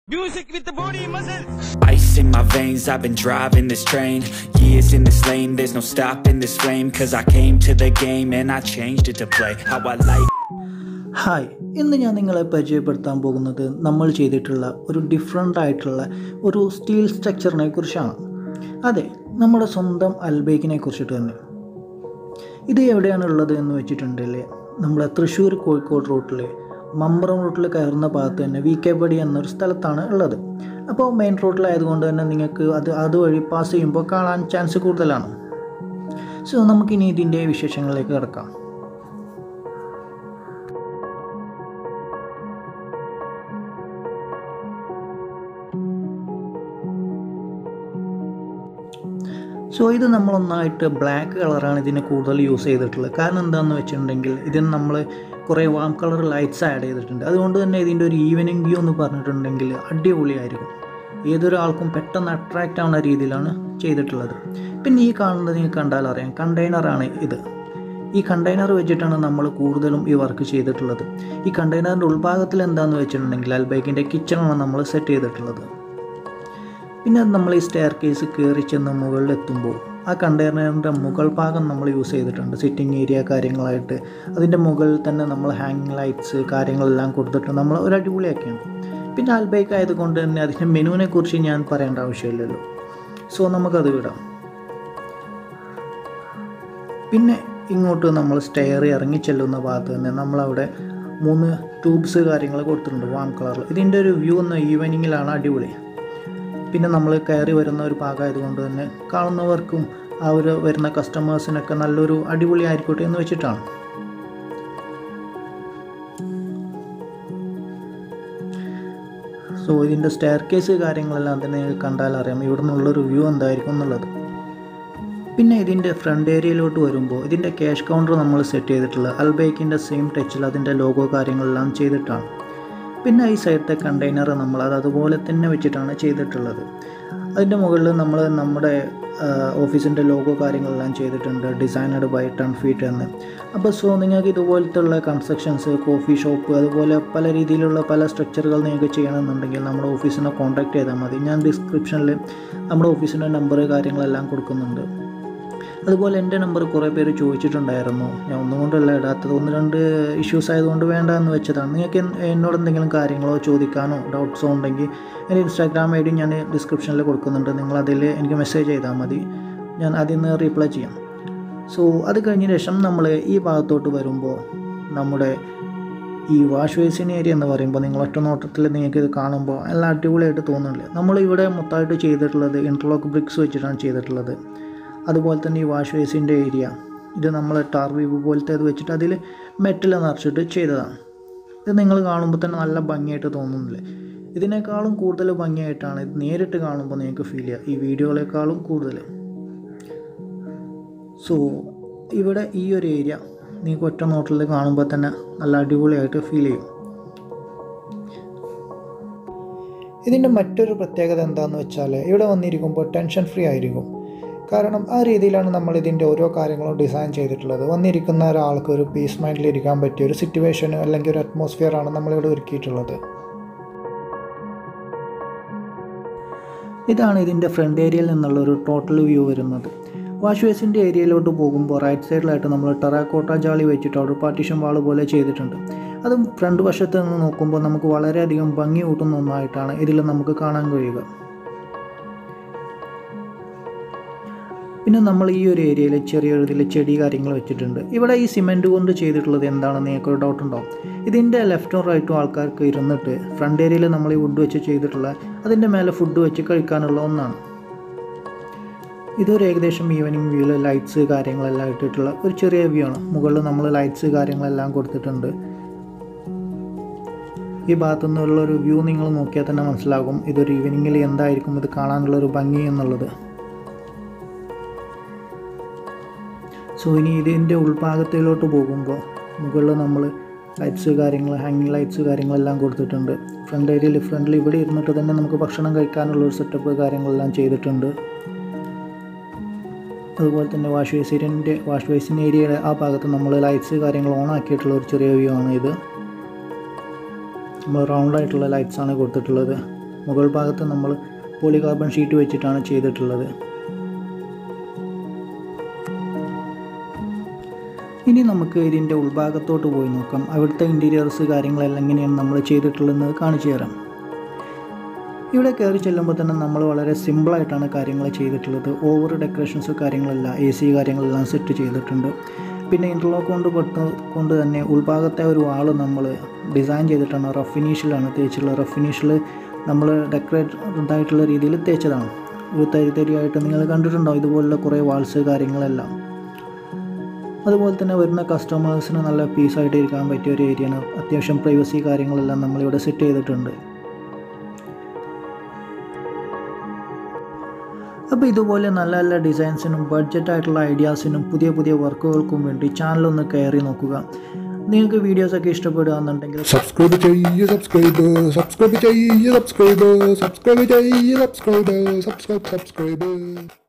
Music with the body muscles. Ice in my veins, I've been driving this train Years in this lane, there's no stopping this flame Cause I came to the game and I changed it to play How I like hi ഇന്ന് ഞാൻ നിങ്ങളെ പരിചയപ്പെടുത്താൻ പോകുന്നത് നമ്മൾ ചെയ്തിട്ടുള്ള ഒരു different ആയിട്ടുള്ള ഒരു സ്റ്റീൽ സ്ട്രക്ചറിനെ കുറിച്ചാണ് അതെ നമ്മുടെ സ്വന്തം അൽബേക്കിനെ കുറിച്ചിട്ട് തന്നെ ഇത് എവിടെയാണ് ഉള്ളത് എന്ന് വെച്ചിട്ടുണ്ടെങ്കിൽ നമ്മുടെ തൃശ്ശൂർ കോഴിക്കോട് റൂട്ടിൽ മമ്പറം റൂട്ടിൽ കയറുന്ന ഭാഗത്ത് തന്നെ വി കെ പടി എന്നൊരു സ്ഥലത്താണ് ഉള്ളത് അപ്പോൾ മെയിൻ റോഡിലായതുകൊണ്ട് തന്നെ നിങ്ങൾക്ക് അത് അതുവഴി പാസ് ചെയ്യുമ്പോൾ കാണാൻ ചാൻസ് കൂടുതലാണ് സോ നമുക്കിനി ഇതിൻ്റെ വിശേഷങ്ങളിലേക്ക് കിടക്കാം സോ ഇത് നമ്മളൊന്നായിട്ട് ബ്ലാക്ക് കളറാണ് ഇതിന് കൂടുതൽ യൂസ് ചെയ്തിട്ടുള്ളത് കാരണം എന്താണെന്ന് വെച്ചിട്ടുണ്ടെങ്കിൽ ഇതിന് നമ്മൾ കുറേ വാം കളർ ലൈറ്റ്സ് ആഡ് ചെയ്തിട്ടുണ്ട് അതുകൊണ്ട് തന്നെ ഇതിൻ്റെ ഒരു ഈവനിങ് വ്യൂ എന്ന് പറഞ്ഞിട്ടുണ്ടെങ്കിൽ അടിപൊളിയായിരിക്കും ഏതൊരാൾക്കും പെട്ടെന്ന് അട്രാക്റ്റ് ആവുന്ന രീതിയിലാണ് ചെയ്തിട്ടുള്ളത് പിന്നെ ഈ കാണുന്നത് നിങ്ങൾക്ക് കണ്ടാൽ അറിയാം കണ്ടെയ്നറാണ് ഇത് ഈ കണ്ടെയ്നർ വെച്ചിട്ടാണ് നമ്മൾ കൂടുതലും ഈ വർക്ക് ചെയ്തിട്ടുള്ളത് ഈ കണ്ടെയ്നറിൻ്റെ ഉൾഭാഗത്തിൽ എന്താണെന്ന് വെച്ചിട്ടുണ്ടെങ്കിൽ അൽബൈക്കിൻ്റെ കിച്ചണാണ് നമ്മൾ സെറ്റ് ചെയ്തിട്ടുള്ളത് പിന്നെ നമ്മൾ ഈ സ്റ്റെയർ കേസ് കയറി ചെന്ന് മുകളിലെത്തുമ്പോൾ ആ കണ്ടെയ്നറിൻ്റെ മുകൾ ഭാഗം നമ്മൾ യൂസ് ചെയ്തിട്ടുണ്ട് സിറ്റിംഗ് ഏരിയ കാര്യങ്ങളായിട്ട് അതിൻ്റെ മുകളിൽ തന്നെ നമ്മൾ ഹാങ്ങിങ് ലൈറ്റ്സ് കാര്യങ്ങളെല്ലാം കൊടുത്തിട്ട് നമ്മൾ ഒരു അടിപൊളിയാക്കിയാണ് പിന്നെ ആൽബൈക്ക് ആയതുകൊണ്ട് തന്നെ അതിൻ്റെ മെനുവിനെ കുറിച്ച് ഞാൻ പറയേണ്ട ആവശ്യമില്ലല്ലോ സോ നമുക്കത് വിടാം പിന്നെ ഇങ്ങോട്ട് നമ്മൾ സ്റ്റെയർ ഇറങ്ങി ചെല്ലുന്ന ഭാഗത്ത് തന്നെ നമ്മളവിടെ മൂന്ന് ട്യൂബ്സ് കാര്യങ്ങൾ കൊടുത്തിട്ടുണ്ട് വാം കളറിൽ ഇതിൻ്റെ ഒരു വ്യൂ ഒന്ന് ഈവനിങ്ങിലാണ് അടിപൊളി പിന്നെ നമ്മൾ കയറി വരുന്ന ഒരു ഭാഗമായതുകൊണ്ട് തന്നെ കാണുന്നവർക്കും ആ ഒരു വരുന്ന കസ്റ്റമേഴ്സിനൊക്കെ നല്ലൊരു അടിപൊളി ആയിരിക്കട്ടെ എന്ന് വെച്ചിട്ടാണ് സോ ഇതിൻ്റെ സ്റ്റെയർ കേസ് കാര്യങ്ങളെല്ലാം തന്നെ നിങ്ങൾക്ക് കണ്ടാൽ അറിയാം ഇവിടെ നിന്നുള്ളൊരു വ്യൂ എന്തായിരിക്കും എന്നുള്ളത് പിന്നെ ഇതിൻ്റെ ഫ്രണ്ട് ഏരിയയിലോട്ട് വരുമ്പോൾ ഇതിൻ്റെ ക്യാഷ് കൗണ്ടർ നമ്മൾ സെറ്റ് ചെയ്തിട്ടുള്ളത് അൽബൈക്കിൻ്റെ സെയിം ടച്ചിൽ അതിൻ്റെ ലോഗോ കാര്യങ്ങളെല്ലാം ചെയ്തിട്ടാണ് പിന്നെ ഈ സൈഡത്തെ കണ്ടെയ്നർ നമ്മൾ അത് അതുപോലെ തന്നെ വെച്ചിട്ടാണ് ചെയ്തിട്ടുള്ളത് അതിൻ്റെ മുകളിൽ നമ്മൾ നമ്മുടെ ഓഫീസിൻ്റെ ലോഗോ കാര്യങ്ങളെല്ലാം ചെയ്തിട്ടുണ്ട് ഡിസൈനഡ് ബൈ ടൺ ഫീറ്റ് എന്ന് അപ്പോൾ സോ നിങ്ങൾക്ക് ഇതുപോലത്തുള്ള കൺസ്ട്രക്ഷൻസ് കോഫി ഷോപ്പ് അതുപോലെ പല രീതിയിലുള്ള പല സ്ട്രക്ചറുകൾ നിങ്ങൾക്ക് ചെയ്യണമെന്നുണ്ടെങ്കിൽ നമ്മുടെ ഓഫീസിനെ കോൺടാക്ട് ചെയ്താൽ മതി ഞാൻ ഡിസ്ക്രിപ്ഷനിൽ നമ്മുടെ ഓഫീസിൻ്റെ നമ്പർ കാര്യങ്ങളെല്ലാം കൊടുക്കുന്നുണ്ട് അതുപോലെ എൻ്റെ നമ്പർ കുറേ പേര് ചോദിച്ചിട്ടുണ്ടായിരുന്നു ഞാൻ ഒന്നും കൊണ്ടല്ല ഇടാത്തത് ഒന്ന് രണ്ട് ഇഷ്യൂസ് ആയതുകൊണ്ട് വേണ്ട എന്ന് വെച്ചതാണ് നിങ്ങൾക്ക് എൻ- എന്നോട് എന്തെങ്കിലും കാര്യങ്ങളോ ചോദിക്കാനോ ഡൗട്ട്സോ ഉണ്ടെങ്കിൽ എൻ്റെ ഇൻസ്റ്റാഗ്രാം ഐ ഡി ഞാൻ ഡിസ്ക്രിപ്ഷനിൽ കൊടുക്കുന്നുണ്ട് നിങ്ങൾ അതിൽ എനിക്ക് മെസ്സേജ് ചെയ്താൽ മതി ഞാൻ അതിൽ നിന്ന് റീപ്ലൈ ചെയ്യാം സോ അത് കഴിഞ്ഞ ശേഷം നമ്മൾ ഈ ഭാഗത്തോട്ട് വരുമ്പോൾ നമ്മുടെ ഈ വാഷ് ബേസിൻ ഏരിയ എന്ന് പറയുമ്പോൾ നിങ്ങൾ ഒറ്റ നോട്ടത്തിൽ നിങ്ങൾക്ക് ഇത് കാണുമ്പോൾ എല്ലാം അടിപൊളിയായിട്ട് തോന്നുന്നില്ല നമ്മൾ ഇവിടെ മൊത്തമായിട്ട് ചെയ്തിട്ടുള്ളത് ഇൻ്റർലോക്ക് ബ്രിക്സ് വെച്ചിട്ടാണ് ചെയ്തിട്ടുള്ളത് അതുപോലെ തന്നെ ഈ വാഷ് ബേസിൻ്റെ ഏരിയ ഇത് നമ്മൾ ടാർ വീവ് പോലത്തെ ഇത് വെച്ചിട്ട് അതിൽ മെറ്റൽ നിറച്ചിട്ട് ചെയ്തതാണ് ഇത് നിങ്ങൾ കാണുമ്പോൾ തന്നെ നല്ല ഭംഗിയായിട്ട് തോന്നുന്നില്ലേ ഇതിനേക്കാളും കൂടുതൽ ഭംഗിയായിട്ടാണ് ഇത് നേരിട്ട് കാണുമ്പോൾ നിങ്ങൾക്ക് ഫീൽ ചെയ്യുക ഈ വീഡിയോകളെക്കാളും കൂടുതൽ സോ ഇവിടെ ഈ ഒരു ഏരിയ നിങ്ങൾക്ക് ഒറ്റ നോട്ടിൽ കാണുമ്പോൾ തന്നെ നല്ല അടിപൊളിയായിട്ട് ഫീൽ ചെയ്യും ഇതിൻ്റെ മറ്റൊരു പ്രത്യേകത എന്താണെന്ന് വെച്ചാൽ ഇവിടെ വന്നിരിക്കുമ്പോൾ ടെൻഷൻ ഫ്രീ ആയിരിക്കും കാരണം ആ രീതിയിലാണ് നമ്മൾ ഇതിൻ്റെ ഓരോ കാര്യങ്ങളും ഡിസൈൻ ചെയ്തിട്ടുള്ളത് വന്നിരിക്കുന്ന ഒരാൾക്ക് ഒരു പീസ് മൈൻഡിൽ ഇരിക്കാൻ പറ്റിയ ഒരു സിറ്റുവേഷൻ അല്ലെങ്കിൽ ഒരു അറ്റ്മോസ്ഫിയർ ആണ് നമ്മളിവിടെ ഒരുക്കിയിട്ടുള്ളത് ഇതാണ് ഇതിൻ്റെ ഫ്രണ്ട് ഏരിയയിൽ നിന്നുള്ള ഒരു ടോട്ടൽ വ്യൂ വരുന്നത് വാഷ് ബേസിൻ്റെ ഏരിയയിലോട്ട് പോകുമ്പോൾ റൈറ്റ് സൈഡിലായിട്ട് നമ്മൾ ടെറാക്കോട്ട ജാളി വെച്ചിട്ട് ഒരു പാർട്ടീഷൻ വാൾ പോലെ ചെയ്തിട്ടുണ്ട് അതും ഫ്രണ്ട് വശത്ത് നിന്ന് നോക്കുമ്പോൾ നമുക്ക് വളരെയധികം ഭംഗി കൂട്ടുന്ന ഒന്നായിട്ടാണ് ഇതിൽ നമുക്ക് കാണാൻ കഴിയുക പിന്നെ നമ്മൾ ഈ ഒരു ഏരിയയിൽ ചെറിയൊരു ഇതിൽ ചെടി കാര്യങ്ങൾ വെച്ചിട്ടുണ്ട് ഇവിടെ ഈ സിമെൻറ്റ് കൊണ്ട് ചെയ്തിട്ടുള്ളത് എന്താണെന്ന് നിങ്ങൾക്ക് ഒരു ഡൗട്ട് ഉണ്ടാവും ഇതിൻ്റെ ലെഫ്റ്റും റൈറ്റും ആൾക്കാർക്ക് ഇരുന്നിട്ട് ഫ്രണ്ട് ഏരിയയിൽ നമ്മൾ ഈ വുഡ് വെച്ച് ചെയ്തിട്ടുള്ള അതിൻ്റെ മേലെ ഫുഡ് വെച്ച് കഴിക്കാനുള്ള ഒന്നാണ് ഇതൊരു ഏകദേശം ഈവനിങ് വ്യൂവിൽ ലൈറ്റ്സ് കാര്യങ്ങളെല്ലാം ഇട്ടിട്ടുള്ള ഒരു ചെറിയ വ്യൂ ആണ് മുകളിൽ നമ്മൾ ലൈറ്റ്സ് കാര്യങ്ങളെല്ലാം കൊടുത്തിട്ടുണ്ട് ഈ ഭാഗത്തു നിന്നുള്ള ഒരു വ്യൂ നിങ്ങൾ നോക്കിയാൽ തന്നെ മനസ്സിലാകും ഇതൊരു ഈവനിങ്ങിൽ എന്തായിരിക്കും ഇത് കാണാനുള്ള ഒരു ഭംഗി എന്നുള്ളത് സോ ഇനി ഇതിൻ്റെ ഉൾഭാഗത്തിലോട്ട് പോകുമ്പോൾ മുകളിൽ നമ്മൾ ലൈറ്റ്സ് കാര്യങ്ങൾ ഹാങ്ങിങ് ലൈറ്റ്സ് കാര്യങ്ങളെല്ലാം കൊടുത്തിട്ടുണ്ട് ഫ്രണ്ട് ഏരിയയിൽ ഫ്രണ്ടിൽ ഇവിടെ ഇരുന്നിട്ട് തന്നെ നമുക്ക് ഭക്ഷണം കഴിക്കാനുള്ള ഒരു സെറ്റപ്പ് കാര്യങ്ങളെല്ലാം ചെയ്തിട്ടുണ്ട് അതുപോലെ തന്നെ വാഷ് ബേസിൻ്റെ വാഷ് ബേസിൻ ഏരിയയുടെ ആ ഭാഗത്ത് നമ്മൾ ലൈറ്റ്സ് കാര്യങ്ങൾ ഓൺ ആക്കിയിട്ടുള്ള ഒരു ചെറിയ വ്യൂ ആണ് ഇത് നമ്മൾ റൗണ്ട് ആയിട്ടുള്ള ലൈറ്റ്സ് ആണ് കൊടുത്തിട്ടുള്ളത് മുകൾ ഭാഗത്ത് നമ്മൾ പോളികാർബൺ ഷീറ്റ് വെച്ചിട്ടാണ് ചെയ്തിട്ടുള്ളത് ഇനി നമുക്ക് ഇതിൻ്റെ ഉൾഭാഗത്തോട്ട് പോയി നോക്കാം അവിടുത്തെ ഇൻറ്റീരിയേഴ്സ് കാര്യങ്ങളെല്ലാം എങ്ങനെയാണ് നമ്മൾ ചെയ്തിട്ടുള്ളതെന്ന് കാണിച്ചു തരാം ഇവിടെ കയറി ചെല്ലുമ്പോൾ തന്നെ നമ്മൾ വളരെ സിമ്പിളായിട്ടാണ് കാര്യങ്ങൾ ചെയ്തിട്ടുള്ളത് ഓവർ ഡെക്കറേഷൻസ് കാര്യങ്ങളെല്ലാം എ സി കാര്യങ്ങളെല്ലാം സെറ്റ് ചെയ്തിട്ടുണ്ട് പിന്നെ ഇൻ്റർലോക്ക് കൊണ്ട് പെട്ട് കൊണ്ട് തന്നെ ഉൾഭാഗത്തെ ഒരു വാള് നമ്മൾ ഡിസൈൻ ചെയ്തിട്ടാണ് റഫ് ഫിനിഷിലാണ് തേച്ചിട്ടുള്ളത് റഫ് ഫിനിഷിൽ നമ്മൾ ഡെക്കറേറ്റ് ഇതായിട്ടുള്ള രീതിയിൽ തേച്ചതാണ് ഒരു തരി തരിയായിട്ട് നിങ്ങൾ കണ്ടിട്ടുണ്ടോ ഇതുപോലുള്ള കുറേ വാൾസ് കാര്യങ്ങളെല്ലാം അതുപോലെ തന്നെ വരുന്ന കസ്റ്റമേഴ്സിന് നല്ല പീസായിട്ട് ഇരിക്കാൻ പറ്റിയ ഒരു ഏരിയയാണ് അത്യാവശ്യം പ്രൈവസി കാര്യങ്ങളെല്ലാം നമ്മളിവിടെ സെറ്റ് ചെയ്തിട്ടുണ്ട് അപ്പോൾ ഇതുപോലെ നല്ല നല്ല ഡിസൈൻസിനും ബഡ്ജറ്റായിട്ടുള്ള ഐഡിയാസിനും പുതിയ പുതിയ വർക്കുകൾക്കും വേണ്ടി ചാനലൊന്ന് കയറി നോക്കുക നിങ്ങൾക്ക് വീഡിയോസൊക്കെ ഇഷ്ടപ്പെടുകയാണെന്നുണ്ടെങ്കിൽ സബ്സ്ക്രൈബ് ചെയ്യ് സബ്സ്ക്രൈബ് സബ്സ്ക്രൈബ് ചെയ്യ് സബ്സ്ക്രൈബ് സബ്സ്ക്രൈബ് ചെയ്യ് സബ്സ്ക്രൈബ് സബ്സ്ക്രൈബ് സബ്സ്ക്രൈബ്